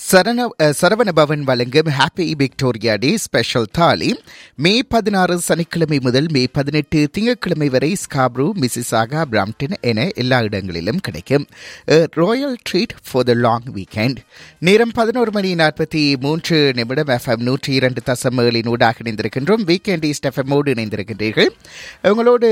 சரண அஹ், சரவண பவன் வழங்கும் happy Victoria day special தாலி மே பதினாறு சனிக்கிழமை முதல் மே பதினெட்டு திங்கட்கிழமை வரை ஸ்காப்ரூ மிசிசாகா பிராம்டன் என எல்லா இடங்களிலும் கிடைக்கும் royal treat for the long weekend நேரம் பதினோரு மணி நாற்பத்தி மூன்று நிமிடம் எஃப்எம் நூற்றி இரண்டு தசம் ஏழின் ஊடாக இணைந்திருக்கின்றோம் வீக்கெண்ட் ஈஸ்ட் எஃப்எம்மோடு இணைந்திருக்கின்றீர்கள் உங்களோடு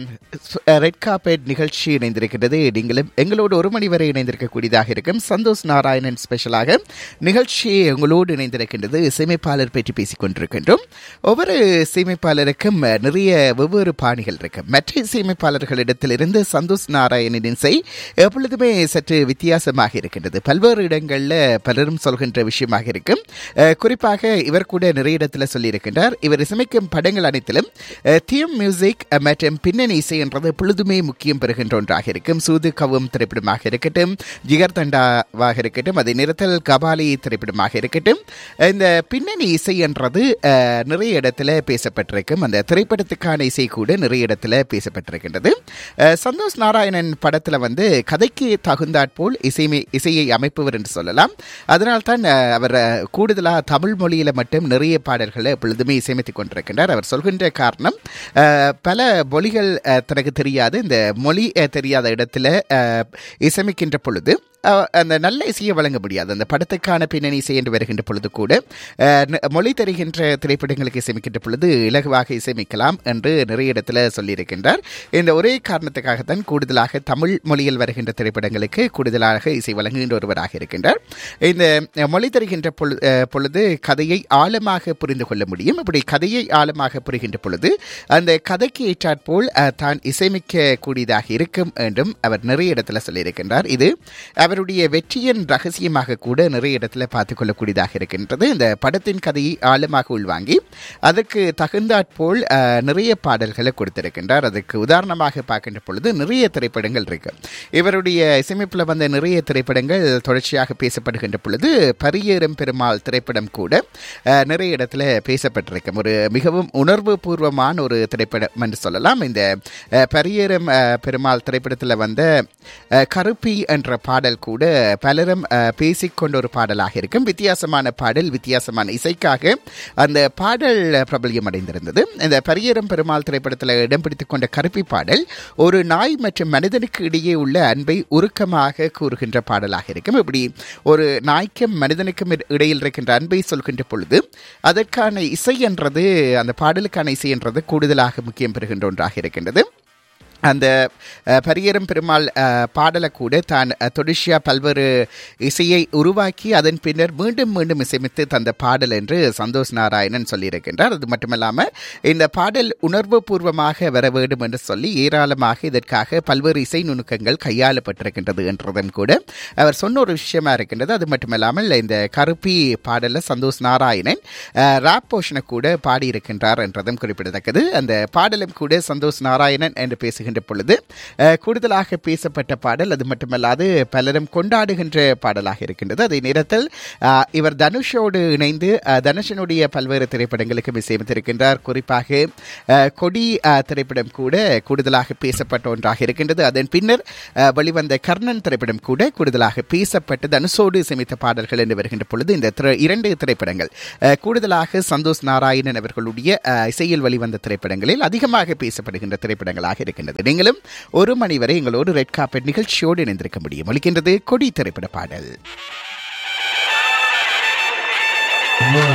ரெட் கார்பெட் நிகழ்ச்சி இணைந்திருக்கின்றது நீங்களும் எங்களோடு ஒரு மணி வரை இணைந்திருக்கக்கூடியதாக இருக்கும் சந்தோஷ் நாராயணன் ஸ்பெஷலாக நிகழ்ச்சி உங்களோடு இணைந்திருக்கின்றது இசையமைப்பாளர் பற்றி பேசிக் கொண்டிருக்கின்றோம் ஒவ்வொரு இசையமைப்பாளருக்கும் நிறைய வெவ்வேறு பாணிகள் இருக்கு மற்ற இசையமைப்பாளர்களிடத்திலிருந்து சந்தோஷ் நாராயணனின் இசை எப்பொழுதுமே சற்று வித்தியாசமாக இருக்கின்றது பல்வேறு இடங்களில் பலரும் சொல்கின்ற விஷயமாக இருக்கும் அஹ், குறிப்பாக இவர் கூட நிறைய இடத்துல சொல்லியிருக்கின்றார் இவர் இசைமைக்கும் படங்கள் அனைத்திலும் தீம் மியூசிக் அஹ், மற்றும் பின்னணி இசை என்றது எப்பொழுதுமே முக்கியம் பெறுகின்ற ஒன்றாக இருக்கும் சூது கவும் திரைப்படமாக இருக்கட்டும் ஜிகர் தண்டாவாக இருக்கட்டும் அதே நேரத்தில் கபாலி திரைப்படமாக இருக்கட்டும் இந்த பின்னணி இசை என்றது அஹ், நிறைய இடத்துல பேசப்பட்டிருக்கும் அந்த திரைப்படத்துக்கான இசை கூட நிறைய இடத்துல பேசப்பட்டிருக்கின்றது அஹ், சந்தோஷ் நாராயணன் படத்தில் வந்து கதைக்கு தகுந்தாற்போல் இசைமை இசையை அமைப்பவர் என்று சொல்லலாம் அதனால் தான் அஹ், அவர் அஹ், கூடுதலாக தமிழ் மொழியில் மட்டும் நிறைய பாடல்களை எப்பொழுதுமே இசையமைத்துக் கொண்டிருக்கின்றார் அவர் சொல்கின்ற காரணம் அஹ், பல மொழிகள் அஹ், தனக்கு தெரியாது இந்த மொழி அஹ், தெரியாத இடத்துல அஹ், இசைமிக்கின்ற பொழுது அஹ், அந்த நல்ல இசையை வழங்க முடியாது அந்த படத்துக்கான பின்னணி இசை என்று வருகின்ற பொழுது கூட அஹ், ந- மொழி தருகின்ற திரைப்படங்களுக்கு இசைமிக்கின்ற பொழுது இலகுவாக இசைமிக்கலாம் என்று நிறைய இடத்துல சொல்லியிருக்கின்றார் இந்த ஒரே காரணத்துக்காகத்தான் கூடுதலாக தமிழ் மொழியில் வருகின்ற திரைப்படங்களுக்கு கூடுதலாக இசை வழங்குகின்ற ஒருவராக இருக்கின்றார் இந்த அஹ், மொழி தருகின்ற பொழு- அஹ், பொழுது கதையை ஆழமாக புரிந்து கொள்ள முடியும் அப்படி கதையை ஆழமாக புரிகின்ற பொழுது அந்த கதைக்கு ஏற்றாற்போல் அஹ், தான் இசைமிக்க கூடியதாக இருக்கும் என்றும் அவர் நிறைய இடத்துல சொல்லியிருக்கின்றார் இது அவருடைய வெற்றியின் ரகசியமாக கூட நிறைய இடத்துல பார்த்துக் கொள்ளக்கூடியதாக இருக்கின்றது இந்த படத்தின் கதையை ஆழமாக உள்வாங்கி அதற்கு தகுந்தாற்போல் அஹ், நிறைய பாடல்களை கொடுத்திருக்கின்றார் அதுக்கு உதாரணமாக பார்க்கின்ற பொழுது நிறைய திரைப்படங்கள் இருக்கு இவருடைய இசையமைப்பில் வந்த நிறைய திரைப்படங்கள் தொடர்ச்சியாக பேசப்படுகின்ற பொழுது பரியேறும் பெருமாள் திரைப்படம் கூட அஹ், நிறைய இடத்துல பேசப்பட்டிருக்கும் ஒரு மிகவும் உணர்வு பூர்வமான ஒரு திரைப்படம் என்று சொல்லலாம் இந்த அஹ், பரியேறும் அஹ், பெருமாள் திரைப்படத்தில் வந்த அஹ், கருப்பி என்ற பாடல் கூட பலரும் அஹ், பேசிக்கொண்ட ஒரு பாடலாக இருக்கும் வித்தியாசமான பாடல் வித்தியாசமான இசைக்காக அந்த பாடல் பிரபல்யம் அடைந்திருந்தது இந்த பரியேறும் பெருமாள் திரைப்படத்தில் இடம் பிடித்துக் கொண்ட கருப்பி பாடல் ஒரு நாய் மற்றும் மனிதனுக்கு இடையே உள்ள அன்பை உருக்கமாக கூறுகின்ற பாடலாக இருக்கும் இப்படி ஒரு நாய்க்கும் மனிதனுக்கும் இட- இடையில் இருக்கின்ற அன்பை சொல்கின்ற பொழுது அதற்கான இசை என்றது அந்த பாடலுக்கான இசை என்றது கூடுதலாக முக்கியம் பெறுகின்ற ஒன்றாக இருக்கின்றது அந்த அஹ், பரியேறும் பெருமாள் அஹ், பாடலை கூட தான் அஹ், தொடர்ச்சியாக பல்வேறு இசையை உருவாக்கி அதன் பின்னர் மீண்டும் மீண்டும் இசைமித்து தந்த பாடல் என்று சந்தோஷ் நாராயணன் சொல்லியிருக்கின்றார் அது மட்டுமல்லாமல் இந்த பாடல் உணர்வு பூர்வமாக வர வேண்டும் என்று சொல்லி ஏராளமாக இதற்காக பல்வேறு இசை நுணுக்கங்கள் கையாளப்பட்டிருக்கின்றது என்றதும் கூட அவர் சொன்ன ஒரு விஷயமா இருக்கின்றது அது மட்டுமல்லாமல் இந்த கருப்பி பாடலில் சந்தோஷ் நாராயணன் ராப் போர்ஷனை கூட பாடியிருக்கின்றார் என்றதும் குறிப்பிடத்தக்கது அந்த பாடலும் கூட சந்தோஷ் நாராயணன் என்று பேசுகின்ற பொழுது அஹ், கூடுதலாக பேசப்பட்ட பாடல் அது மட்டுமல்லாது பலரும் கொண்டாடுகின்ற பாடலாக இருக்கின்றது அதே நேரத்தில் அஹ், இவர் தனுஷோடு இணைந்து அஹ், தனுஷனுடைய பல்வேறு திரைப்படங்களுக்கு இசையமைத்திருக்கின்றார் குறிப்பாக அஹ், கொடி அஹ், திரைப்படம் கூட கூடுதலாக பேசப்பட்ட ஒன்றாக இருக்கின்றது அதன் பின்னர் அஹ், வெளிவந்த கர்ணன் திரைப்படம் கூட கூடுதலாக பேசப்பட்டு தனுஷோடு இசையமைத்த பாடல்கள் என்று வருகின்ற பொழுது இந்த திரை- இரண்டு திரைப்படங்கள் அஹ், கூடுதலாக சந்தோஷ் நாராயணன் அவர்களுடைய அஹ், இசையில் வெளிவந்த திரைப்படங்களில் அதிகமாக பேசப்படுகின்ற திரைப்படங்களாக இருக்கின்றது நீங்களும் ஒரு மணி வரை எங்களோடு ரெட் கார்பெட் நிகழ்ச்சியோடு இணைந்திருக்க முடியும் ஒலிக்கின்றது கொடி திரைப்பட பாடல்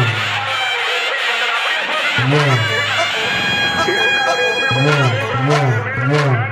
More, more, more.